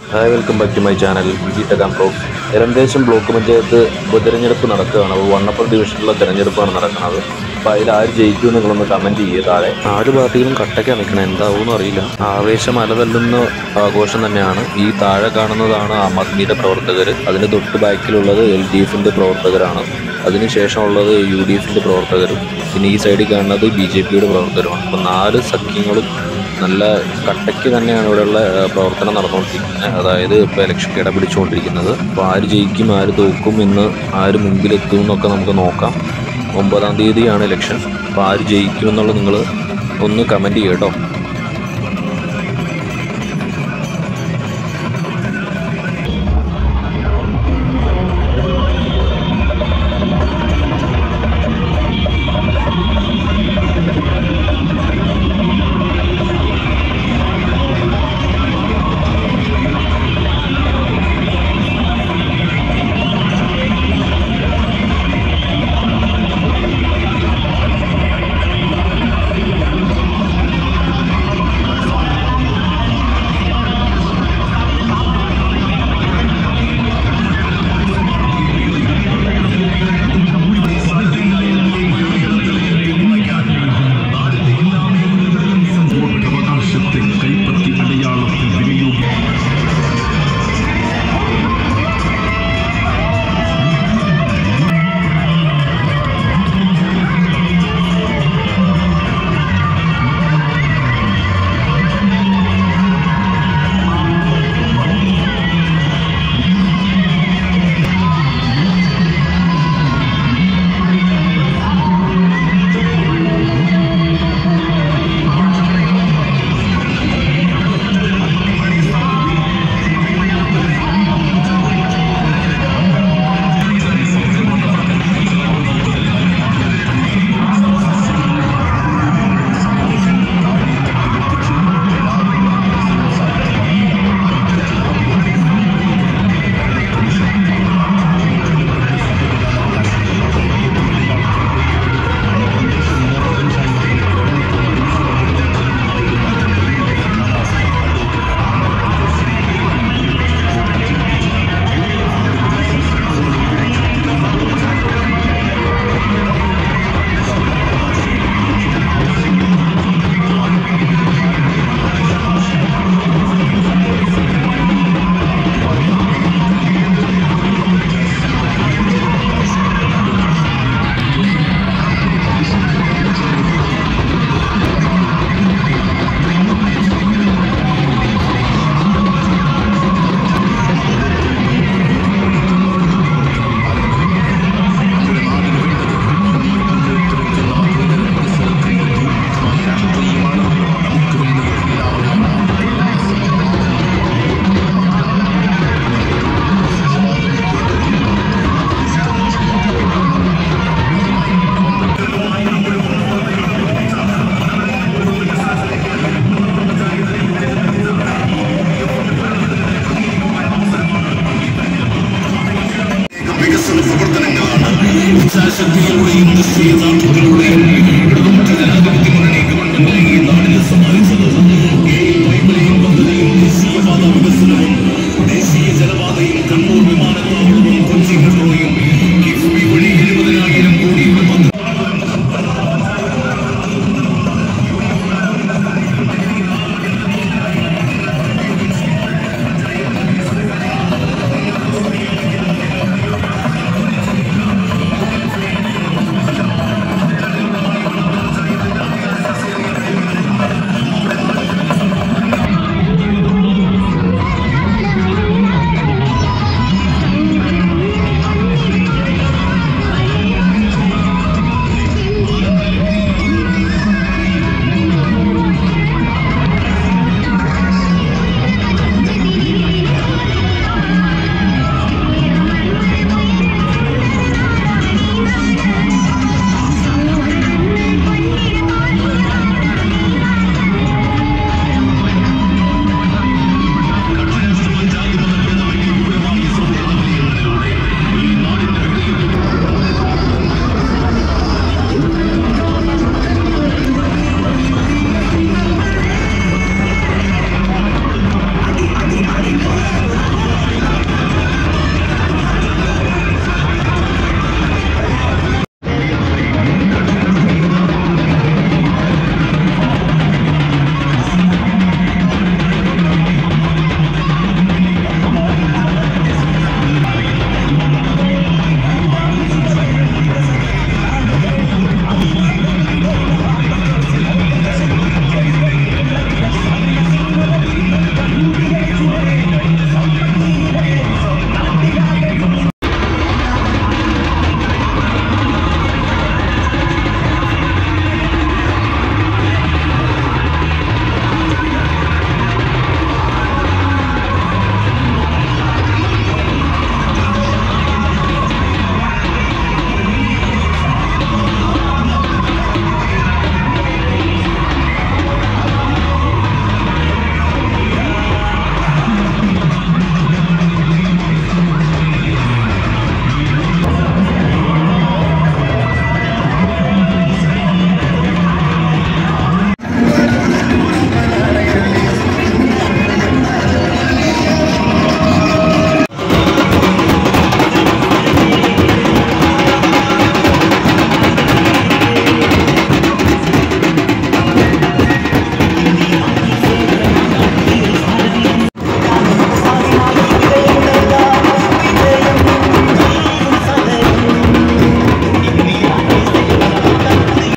hi welcome back to my channel Viji ടെക്കാം blog എലന്തേശം block panchayat ഉപതെരഞ്ഞെടുപ്പ് നടക്കുകയാണ് അപ്പോൾ വണ്ണപ്പുറം ഡിവിഷനിലുള്ള തെരഞ്ഞെടുപ്പാണ് നടക്കുന്നത് അപ്പോൾ അതിൽ ആര് ജയിക്കും നിങ്ങളൊന്ന് കമൻറ്റ് ചെയ്യുക താഴെ നാല് പാർട്ടികളും കട്ടയ്ക്കാണ് നിൽക്കണം എന്താവുമെന്ന് അറിയില്ല ആവേശം അലതല്ലുന്ന ആഘോഷം തന്നെയാണ് ഈ താഴെ കാണുന്നതാണ് ആം ആദ്മിയുടെ പ്രവർത്തകർ അതിന് തൊട്ട് ബാക്കിലുള്ളത് എൽ ഡി എഫിൻ്റെ പ്രവർത്തകരാണ് അതിനുശേഷമുള്ളത് യു ഡി എഫിൻ്റെ പ്രവർത്തകരും പിന്നെ ഈ സൈഡിൽ കാണുന്നത് ബി ജെ പിയുടെ പ്രവർത്തകരുമാണ് അപ്പോൾ നാല് സഖ്യങ്ങളും നല്ല കട്ടയ്ക്ക് തന്നെയാണ് ഇവിടെയുള്ള ഏഹ്, പ്രവർത്തനം നടന്നുകൊണ്ടിരിക്കുന്നത് അതായത് ഇപ്പോൾ ഇലക്ഷൻ കിടപിടിച്ചുകൊണ്ടിരിക്കുന്നത് അപ്പോൾ ആര് ജയിക്കും ആര് തോക്കും എന്ന് ആര് മുമ്പിലെത്തും എന്നൊക്കെ നമുക്ക് നോക്കാം ഒമ്പതാം തീയതിയാണ് ഇലക്ഷൻ അപ്പോൾ ആര് ജയിക്കുമെന്നുള്ളത് നിങ്ങൾ ഒന്ന് കമൻറ്റ് ചെയ്യട്ടോ